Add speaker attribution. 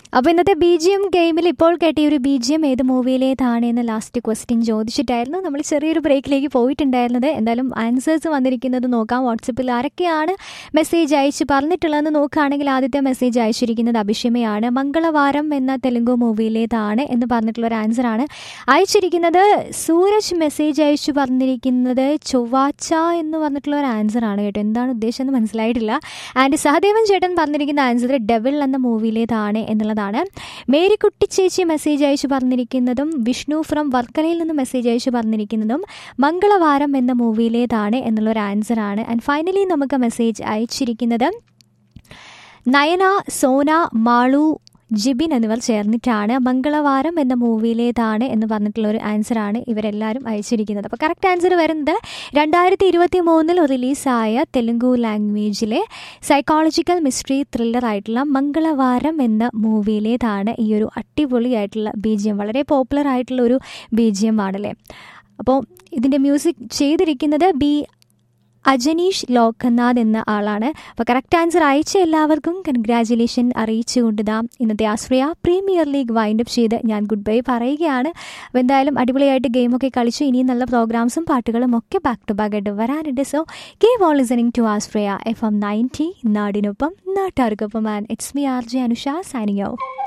Speaker 1: അപ്പോൾ ഇന്നത്തെ B G M ഗെയിമിൽ ഇപ്പോൾ കേട്ട ഈ ഒരു ബി ജി എം ഏത് മൂവിയിലേതാണ് എന്ന് ലാസ്റ്റ് ക്വസ്റ്റ്യൻ ചോദിച്ചിട്ടായിരുന്നു നമ്മൾ ചെറിയൊരു ബ്രേക്കിലേക്ക് പോയിട്ടുണ്ടായിരുന്നത് എന്തായാലും ആൻസേഴ്സ് വന്നിരിക്കുന്നത് നോക്കാം വാട്സപ്പിൽ ആരൊക്കെയാണ് മെസ്സേജ് അയച്ച് പറഞ്ഞിട്ടുള്ളതെന്ന് നോക്കുകയാണെങ്കിൽ ആദ്യത്തെ മെസ്സേജ് അയച്ചിരിക്കുന്നത് അഭിഷമയാണ് മംഗളവാരം എന്ന തെലുങ്ക് മൂവിയിലേതാണ് എന്ന് പറഞ്ഞിട്ടുള്ള ഒരു ആൻസറാണ് അയച്ചിരിക്കുന്നത് സൂരജ് മെസ്സേജ് അയച്ചു പറഞ്ഞിരിക്കുന്നത് ചൊവ്വാച്ച എന്ന് പറഞ്ഞിട്ടുള്ള ഒരു ആൻസറാണ് കേട്ടോ എന്താണ് ഉദ്ദേശം എന്ന് മനസ്സിലായിട്ടില്ല ആൻഡ് സഹദേവൻ ചേട്ടൻ പറഞ്ഞിരിക്കുന്ന ആൻസർ ഡെവിൾ എന്ന മൂവിയിലേതാണ് എന്നുള്ളതാണ് മേരിക്കുട്ടി ചേച്ചി മെസ്സേജ് അയച്ചു പറഞ്ഞിരിക്കുന്നതും വിഷ്ണു ഫ്രം വർക്കലയിൽ നിന്ന് മെസ്സേജ് അയച്ചു പറഞ്ഞിരിക്കുന്നതും മംഗളവാരം എന്ന മൂവിയിലേതാണ് എന്നുള്ള ഒരു ആൻസറാണ് ആൻഡ് ഫൈനലി നമുക്ക് മെസ്സേജ് അയച്ചിരിക്കുന്നത് നയന സോന മാളു ജിബിൻ എന്നിവർ ചേർന്നിട്ടാണ് മംഗളവാരം എന്ന മൂവിയിലേതാണ് എന്ന് പറഞ്ഞിട്ടുള്ള ഒരു ആൻസറാണ് ഇവരെല്ലാവരും അയച്ചിരിക്കുന്നത് അപ്പോൾ കറക്റ്റ് ആൻസർ വരുന്നത് രണ്ടായിരത്തി ഇരുപത്തി മൂന്നിൽ റിലീസായ തെലുങ്കു ലാംഗ്വേജിലെ സൈക്കോളജിക്കൽ മിസ്റ്ററി ത്രില്ലർ ആയിട്ടുള്ള മംഗളവാരം എന്ന മൂവിയിലേതാണ് ഈ ഒരു അടിപൊളിയായിട്ടുള്ള ബി ജി എം വളരെ പോപ്പുലർ ആയിട്ടുള്ള ഒരു ബി ജി എം ആണല്ലേ അപ്പോൾ ഇതിൻ്റെ മ്യൂസിക് ചെയ്തിരിക്കുന്നത് ബി അജനീഷ് ലോകനാഥ് എന്ന ആളാണ് അപ്പോൾ കറക്റ്റ് ആൻസർ അയച്ച എല്ലാവർക്കും കൺഗ്രാജുലേഷൻ അറിയിച്ചുകൊണ്ട് ദാം ഇന്നത്തെ ആശ്രയ പ്രീമിയർ ലീഗ് വൈൻഡപ്പ് ചെയ്ത് ഞാൻ ഗുഡ് ബൈ പറയുകയാണ് അപ്പോൾ എന്തായാലും അടിപൊളിയായിട്ട് ഗെയിമൊക്കെ കളിച്ചു ഇനിയും നല്ല പ്രോഗ്രാംസും പാട്ടുകളും ഒക്കെ ബാക്ക് ടു ബാക്ക് ആയിട്ട് വരാനുണ്ട് so game all listening to Ashraya F M ninety നാടിനൊപ്പം നാട്ടുകാർക്കൊപ്പം and it's me R J Anusha signing ഔ